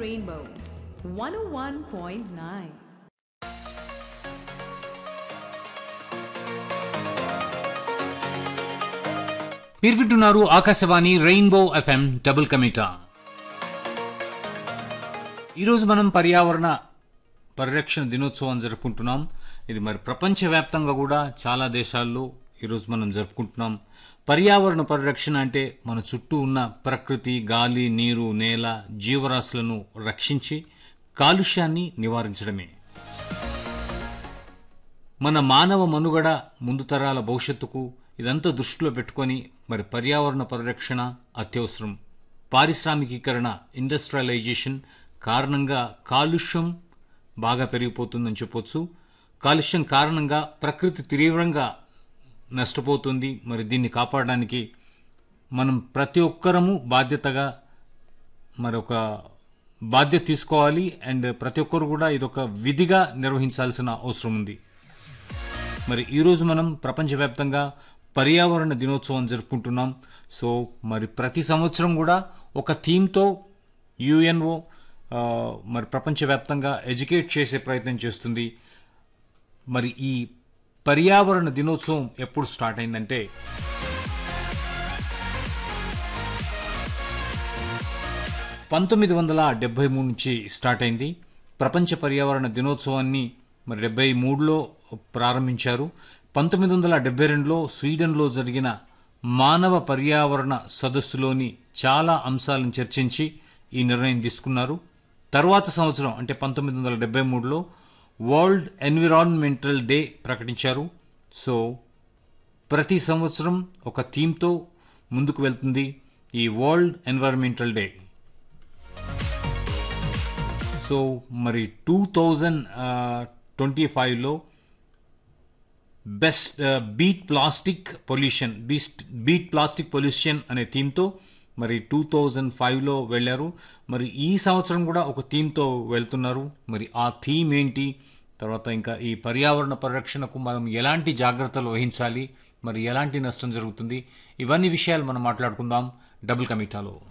Rainbow 101.9. మీరు వింటున్నారు Akashvani rainbow FM double కమిటా ఈరోజు మనం పర్యావరణ పరిరక్షణ దినోత్సవం జరుపుకుంటున్నాం ఇది మరి ప్రపంచవ్యాప్తంగా కూడా చాలా దేశాల్లో ఈరోజు మనం జరుపుకుంటున్నాం పర్యావరణ పరిరక్షణ అంటే మన చుట్టూ ఉన్న ప్రకృతి గాలి నీరు నేల జీవరాశులను రక్షించి కాలుష్యాన్ని నివారించడమే మన మానవ మనుగడ ముందు తరాల భవిష్యత్తుకు ఇదంతా దృష్టిలో పెట్టుకొని మరి పర్యావరణ పరిరక్షణ అత్యవసరం పారిశ్రామికీకరణ ఇండస్ట్రియలైజేషన్ కారణంగా కాలుష్యం బాగా పెరిగిపోతుందని చెప్పొచ్చు కాలుష్యం కారణంగా ప్రకృతి తీవ్రంగా నష్టపోతుంది మరి దీన్ని కాపాడడానికి మనం ప్రతి ఒక్కరము బాధ్యతగా మరొక బాధ్యత తీసుకోవాలి అండ్ ప్రతి ఒక్కరు కూడా ఇదొక విధిగా నిర్వహించాల్సిన అవసరం ఉంది మరి ఈరోజు మనం ప్రపంచవ్యాప్తంగా పర్యావరణ దినోత్సవం జరుపుకుంటున్నాం సో మరి ప్రతి సంవత్సరం కూడా ఒక థీమ్తో యుఎన్ఓ మరి ప్రపంచవ్యాప్తంగా ఎడ్యుకేట్ చేసే ప్రయత్నం చేస్తుంది మరి ఈ పర్యావరణ దినోత్సవం ఎప్పుడు స్టార్ట్ అయిందంటే పంతొమ్మిది వందల డెబ్బై మూడు నుంచి స్టార్ట్ అయింది ప్రపంచ పర్యావరణ దినోత్సవాన్ని మరి డెబ్బై మూడులో ప్రారంభించారు పంతొమ్మిది వందల డెబ్బై రెండులో స్వీడన్లో జరిగిన మానవ పర్యావరణ సదస్సులోని చాలా అంశాలను చర్చించి ఈ నిర్ణయం తీసుకున్నారు తర్వాత సంవత్సరం అంటే పంతొమ్మిది వందల డెబ్బై మూడులో వరల్డ్ ఎన్విరాన్మెంటల్ డే ప్రకటించారు సో ప్రతి సంవత్సరం ఒక థీమ్తో ముందుకు వెళ్తుంది ఈ వరల్డ్ ఎన్విరాన్మెంటల్ డే సో మరి టూ థౌజండ్ ట్వంటీ ఫైవ్లో best beat plastic pollution beast beat plastic pollution అనే థీమ్తో మరి టూ థౌజండ్ ఫైవ్లో వెళ్ళారు మరి ఈ సంవత్సరం కూడా ఒక థీమ్తో వెళ్తున్నారు మరి ఆ థీమ్ ఏంటి తర్వాత ఇంకా ఈ పర్యావరణ పరిరక్షణకు మనం ఎలాంటి జాగ్రత్తలు వహించాలి మరి ఎలాంటి నష్టం జరుగుతుంది ఇవన్నీ విషయాలు మనం మాట్లాడుకుందాం డబుల్ కమిటాలో